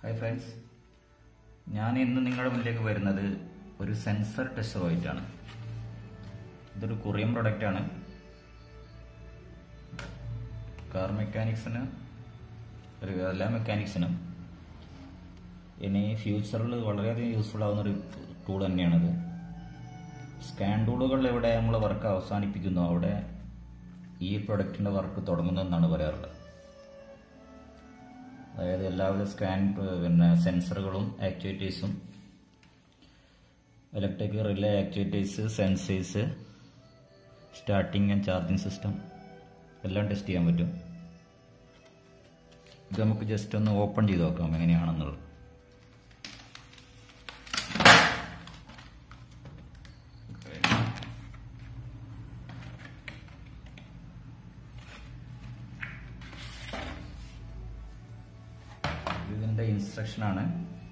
hi friends ഞാൻ ഇന്ന് നിങ്ങളുടെ മുന്നിലേക്ക് വരുന്നത് ഒരു സെൻസർ ടെസ്റ്ററുമായിട്ടാണ് ഇതൊരു കൊറിയൻ പ്രൊഡക്റ്റ് ആണ് കാർ മെക്കാനിക്സിന് ഒരു എല്ലാ മെക്കാനിക്സിനും ഇനി ഫ്യൂച്ചറിൽ വളരെയധികം യൂസ്ഫുൾ ആവുന്ന ഒരു ടൂൾ തന്നെയാണിത് സ്കാൻ ടൂളുകൾ എവിടെ നമ്മൾ വർക്ക് അവസാനിപ്പിക്കുന്നു അവിടെ ഈ പ്രൊഡക്റ്റിൻ്റെ വർക്ക് തുടങ്ങുന്നതെന്നാണ് പറയാറുള്ളത് അതായത് എല്ലാവിധ സ്കാൻ പിന്നെ സെൻസറുകളും ആക്ടിവിറ്റീസും electric relay activities sensors starting and charging system എല്ലാം ടെസ്റ്റ് ചെയ്യാൻ പറ്റും ഇത് നമുക്ക് ജസ്റ്റ് ഒന്ന് ഓപ്പൺ ചെയ്ത് നോക്കാം എങ്ങനെയാണെന്നുള്ളത് ഇതിന്റെ ഇൻസ്ട്രക്ഷൻ ആണ്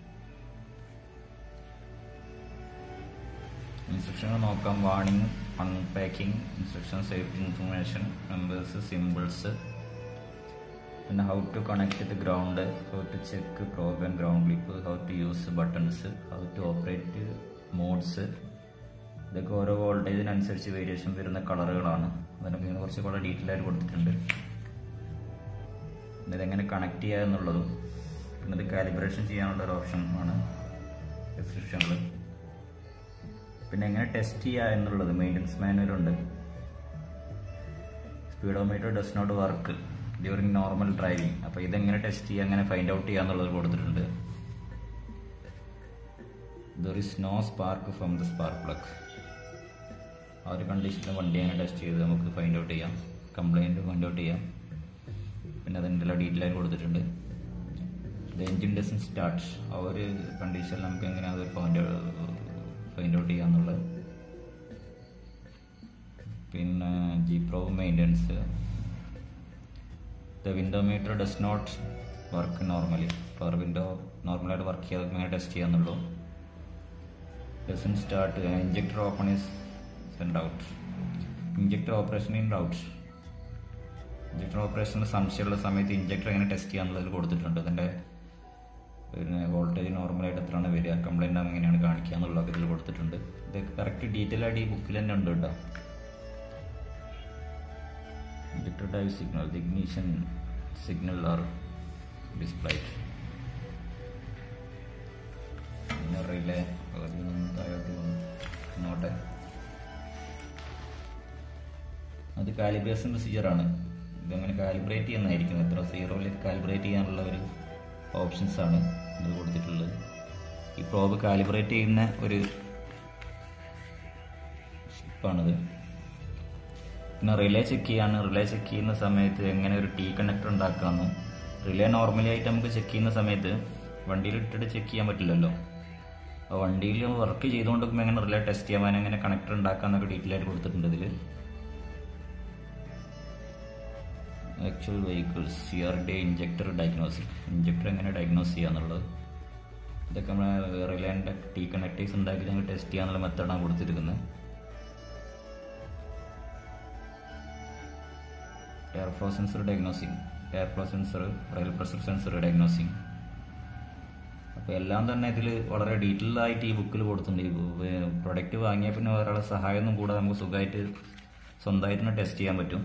ഇൻസ്ട്രക്ഷനുകൾ നോക്കാം warning unpacking instruction safety information numbers symbols പിന്നെ how to connect the ground how to check program ground clip how to use buttons how to operate modes ഇതൊക്കെ ഓരോ വോൾട്ടേജിനനുസരിച്ച് വേരിയേഷൻ വരുന്ന കളറുകളാണ് അതിനൊക്കെ ഇങ്ങനെ കുറച്ച് വളരെ ഡീറ്റെയിൽ ആയിട്ട് കൊടുത്തിട്ടുണ്ട് പിന്നെ ഇതെങ്ങനെ കണക്ട് ചെയ്യുക എന്നുള്ളതും പിന്നെ ഇത് കാലിബ്രേഷൻ ചെയ്യാനുള്ള ഒരു ഓപ്ഷൻ ആണ് ഡിസ്ക്രിപ്ഷനിൽ പിന്നെ എങ്ങനെ ടെസ്റ്റ് ചെയ്യുക എന്നുള്ളത് മെയിൻ്റനൻസ് മാനുവലുണ്ട് speedometer does not work during normal driving അപ്പോൾ ഇതെങ്ങനെ ടെസ്റ്റ് ചെയ്യുക അങ്ങനെ ഫൈൻഡ് ഔട്ട് ചെയ്യുക എന്നുള്ളത് കൊടുത്തിട്ടുണ്ട് there is no spark from the spark plug ആ ഒരു കണ്ടീഷനിൽ വണ്ടി അങ്ങനെ ടെസ്റ്റ് ചെയ്ത് നമുക്ക് ഫൈൻഡ് ഔട്ട് ചെയ്യാം കംപ്ലൈൻറ്റ് ഫൈൻഡ് ഔട്ട് ചെയ്യാം പിന്നെ അതിൻ്റെ എല്ലാം ഡീറ്റെയിൽ ആയി കൊടുത്തിട്ടുണ്ട് ദ എൻജിൻ ഡസൻ സ്റ്റാർട്ട് ആ ഒരു കണ്ടീഷനിൽ നമുക്ക് എങ്ങനെ അത് ഫൈൻഡ് ഫൈൻഡ് ഔട്ട് ചെയ്യാന്നുള്ളത് പിന്നെ G Pro maintenance the window meter does not work normally power window നോർമലായിട്ട് വർക്ക് ചെയ്യാതെ എങ്ങനെ ടെസ്റ്റ് ചെയ്യാന്നുള്ളൂ doesn't start injector open is send out injector operation in out injector ഓപ്പറേഷന് സംശയമുള്ള സമയത്ത് ഇഞ്ചക്ടർ എങ്ങനെ ടെസ്റ്റ് ചെയ്യാന്നുള്ളതിൽ കൊടുത്തിട്ടുണ്ട് അതിൻ്റെ പിന്നെ വോൾട്ടേജ് നോർമലായിട്ട് എത്രയാണ് വരിക കംപ്ലൈൻ്റ് ആകുമ്പോൾ എങ്ങനെയാണ് കാണിക്കുക എന്നുള്ളതൊക്കെ ഇതിൽ കൊടുത്തിട്ടുണ്ട് ഇത് കറക്റ്റ് ഡീറ്റെയിൽ ആയിട്ട് ഈ ബുക്കിൽ തന്നെ ഉണ്ട് കേട്ടോ injector type signal ignition signal are displayed പിന്നെ റിലേ താഴോട്ട് നോട്ടെ അത് കാലിബ്രേഷൻ പ്രൊസീജിയറാണ് ഇതങ്ങനെ കാലിബ്രേറ്റ് ചെയ്യുന്നതായിരിക്കും എത്ര സീറോയിൽ കാലിബ്രേറ്റ് ചെയ്യാനുള്ള ഒരു ഓപ്ഷൻസ് ആണ് ഇത് കൊടുത്തിട്ടുള്ളത് ഈ പ്രോബ് കാലിബ്രേറ്റ് ചെയ്യുന്ന ഒരു ഷിപ്പാണിത് പിന്നെ റിലേ ചെക്ക് ചെയ്യാണ് റിലേ ചെക്ക് ചെയ്യുന്ന സമയത്ത് എങ്ങനെ ഒരു ടി കണക്ടർ ഉണ്ടാക്കാമെന്ന് റിലേ നോർമലി ആയിട്ട് നമുക്ക് ചെക്ക് ചെയ്യുന്ന സമയത്ത് വണ്ടിയിൽ ഇട്ടിട്ട് ചെക്ക് ചെയ്യാൻ പറ്റില്ലല്ലോ ആ വണ്ടിയിൽ വർക്ക് ചെയ്തുകൊണ്ടിരിക്കുമ്പോൾ എങ്ങനെ റിലേ ടെസ്റ്റ് ചെയ്യാൻ എങ്ങനെ കണക്ടർ ഉണ്ടാക്കാമെന്നൊക്കെ ഡീറ്റെയിൽ ആയിട്ട് കൊടുത്തിട്ടുണ്ട് ഇതിൽ actual vehicles C R D injector diagnostic injector എങ്ങനെ ഡയഗ്നോസ് ചെയ്യുക എന്നുള്ളത് ഇതൊക്കെ നമ്മൾ റിലയൻ്റെ ടി കണക്ടേഴ്സ് ഉണ്ടാക്കി ഞങ്ങൾ ടെസ്റ്റ് ചെയ്യാന്നുള്ള മെത്തേഡാണ് കൊടുത്തിരിക്കുന്നത് airflow sensor diagnosing airflow sensor rail pressure sensor diagnosing അപ്പോൾ എല്ലാം തന്നെ ഇതിൽ വളരെ ഡീറ്റെയിൽ ആയിട്ട് ഈ ബുക്കിൽ കൊടുത്തിട്ടുണ്ട് ഈ പ്രൊഡക്റ്റ് വാങ്ങിയാൽ പിന്നെ ഒരാളെ സഹായമൊന്നും കൂടാതെ നമുക്ക് സുഖമായിട്ട് സ്വന്തമായിട്ട് തന്നെ ടെസ്റ്റ് ചെയ്യാൻ പറ്റും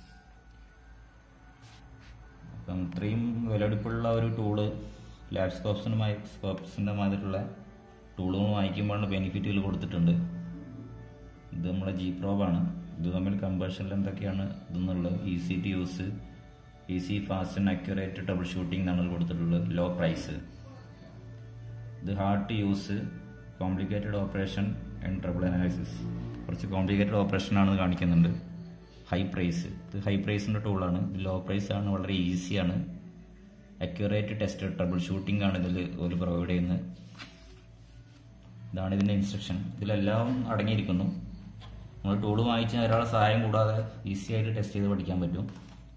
അപ്പം ഇത്രയും വിലപിടിപ്പുള്ള ഒരു ടൂള് ലാബ് സ്കോപ്സിനുമായി സ്കോപ്സിൻ്റെ മാതിരിയുള്ള ടൂളുകൾ വാങ്ങിക്കുമ്പോഴാണ് ബെനിഫിറ്റുകൾ കൊടുത്തിട്ടുണ്ട് ഇത് നമ്മുടെ ജി പ്രോബാണ് ഇത് തമ്മിൽ കമ്പേഷനിൽ എന്തൊക്കെയാണ് ഇതെന്നുള്ളത് easy to use easy fast and accurate troubleshooting എന്നാണ് കൊടുത്തിട്ടുള്ളത് ലോ പ്രൈസ് ഇത് hard to use complicated operation and trouble analysis കുറച്ച് കോംപ്ലിക്കേറ്റഡ് ഓപ്പറേഷൻ ആണെന്ന് കാണിക്കുന്നുണ്ട് ഹൈ പ്രൈസ് ഇത് ഹൈ പ്രൈസിൻ്റെ ടൂളാണ് ഇത് ലോ പ്രൈസ് ആണ് വളരെ ഈസിയാണ് അക്യുറേറ്റ് ടെസ്റ്റ് ട്രബിൾ ഷൂട്ടിംഗ് ആണ് ഇതിൽ ഒരു പ്രൊവൈഡ് ചെയ്യുന്നത് ഇതാണ് ഇതിൻ്റെ ഇൻസ്ട്രക്ഷൻ ഇതിലെല്ലാം അടങ്ങിയിരിക്കുന്നു നമ്മൾ ടൂൾ വാങ്ങിച്ച് ഒരാളെ സഹായം കൂടാതെ ഈസി ആയിട്ട് ടെസ്റ്റ് ചെയ്ത് പഠിക്കാൻ പറ്റും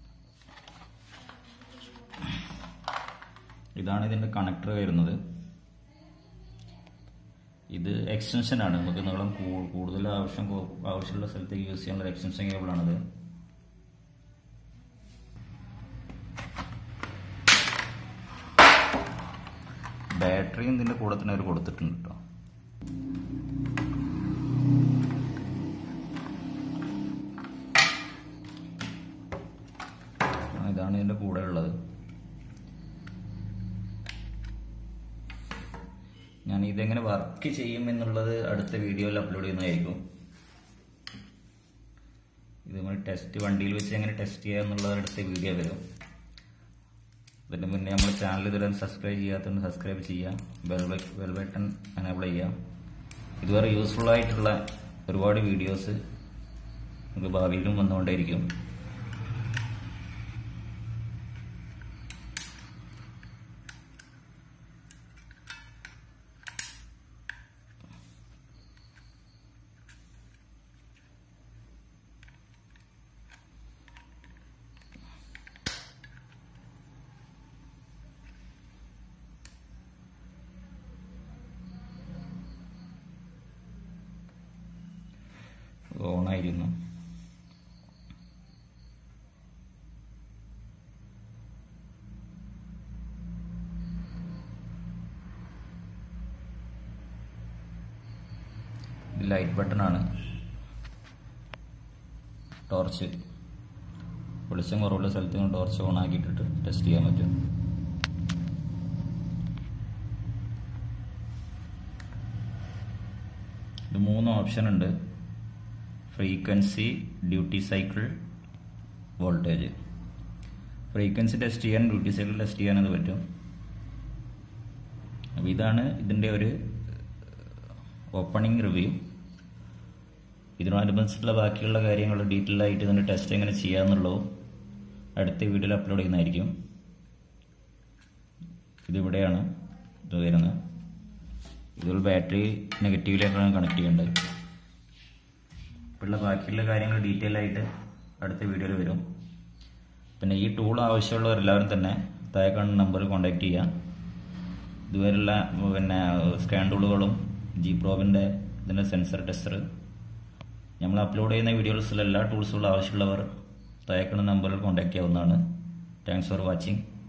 ഇതാണ് ഇതിൻ്റെ കണക്ടർ വരുന്നത് ഇത് എക്സ്റ്റൻഷൻ ആണ് നമുക്ക് നീളം കൂടുതൽ ആവശ്യം ആവശ്യമുള്ള സ്ഥലത്തേക്ക് യൂസ് ചെയ്യാനുള്ള എക്സ്റ്റൻഷൻ കേബിളാണിത് ബാറ്ററിയും ഇതിൻ്റെ കൂടെ തന്നെ അവർ കൊടുത്തിട്ടുണ്ട് കേട്ടോ ആ, ഇതാണ് ഇതിൻ്റെ കൂടെ ഉള്ളത് ഞാൻ ഇതെങ്ങനെ വർക്ക് ചെയ്യും എന്നുള്ളത് അടുത്ത വീഡിയോയിൽ അപ്ലോഡ് ചെയ്യുന്നതായിരിക്കും ഇത് നമ്മൾ ടെസ്റ്റ് വണ്ടിയിൽ വെച്ച് എങ്ങനെ ടെസ്റ്റ് ചെയ്യുക എന്നുള്ളത് അടുത്ത വീഡിയോ വരും അതിന് മുന്നേ നമ്മൾ ചാനൽ ഇതുവരെ സബ്സ്ക്രൈബ് ചെയ്യാത്തതുകൊണ്ട് സബ്സ്ക്രൈബ് ചെയ്യുക ബെൽ ബെൽ ബട്ടൺ എനേബിൾ ചെയ്യുക ഇതുവരെ യൂസ്ഫുൾ ആയിട്ടുള്ള ഒരുപാട് വീഡിയോസ് നമുക്ക് ഭാവിയിലും വന്നുകൊണ്ടേയിരിക്കും ഓണായിരുന്നു ഇത് ലൈറ്റ് ബട്ടൺ ആണ് ടോർച്ച് വെളിച്ചം കുറവുള്ള സ്ഥലത്ത് ടോർച്ച് ഓൺ ആക്കിയിട്ടിട്ട് ടെസ്റ്റ് ചെയ്യാൻ പറ്റും ഇത് മൂന്ന് ഓപ്ഷൻ ഉണ്ട് frequency duty cycle voltage frequency test ചെയ്യാൻ ഡ്യൂട്ടി സൈക്കിൾ ടെസ്റ്റ് ചെയ്യാൻ അത് പറ്റും അപ്പോൾ ഇതാണ് ഇതിൻ്റെ ഒരു ഓപ്പണിംഗ് റിവ്യൂ ഇതിനോടനുബന്ധിച്ചിട്ടുള്ള ബാക്കിയുള്ള കാര്യങ്ങൾ ഡീറ്റെയിൽ ആയിട്ട് ഇതിൻ്റെ ടെസ്റ്റ് എങ്ങനെ ചെയ്യാമെന്നുള്ളതും അടുത്ത വീഡിയോയിൽ അപ്ലോഡ് ചെയ്യുന്നതായിരിക്കും ഇതിവിടെയാണ് ഇത് വരുന്നത് ഇതുപോലെ ബാറ്ററി നെഗറ്റീവിലേക്കാണ് കണക്ട് ചെയ്യേണ്ടത് ഉള്ള ബാക്കിയുള്ള കാര്യങ്ങൾ ഡീറ്റെയിൽ ആയിട്ട് അടുത്ത വീഡിയോയിൽ വരും പിന്നെ ഈ ടൂൾ ആവശ്യമുള്ളവർ എല്ലാവരും തന്നെ താഴെ കാണുന്ന നമ്പറിൽ കോൺടാക്ട് ചെയ്യാം ഇതുവരെയുള്ള പിന്നെ സ്കാൻ ടൂളുകളും ജി പ്രോബിൻ്റെ ഇതിൻ്റെ സെൻസർ ടെസ്റ്റർ നമ്മൾ അപ്ലോഡ് ചെയ്യുന്ന വീഡിയോസിൽ എല്ലാ ടൂൾസുകളും ആവശ്യമുള്ളവർ താഴെ കാണുന്ന നമ്പറിൽ കോൺടാക്ട് ചെയ്യാവുന്നതാണ് താങ്ക്സ് ഫോർ വാച്ചിങ്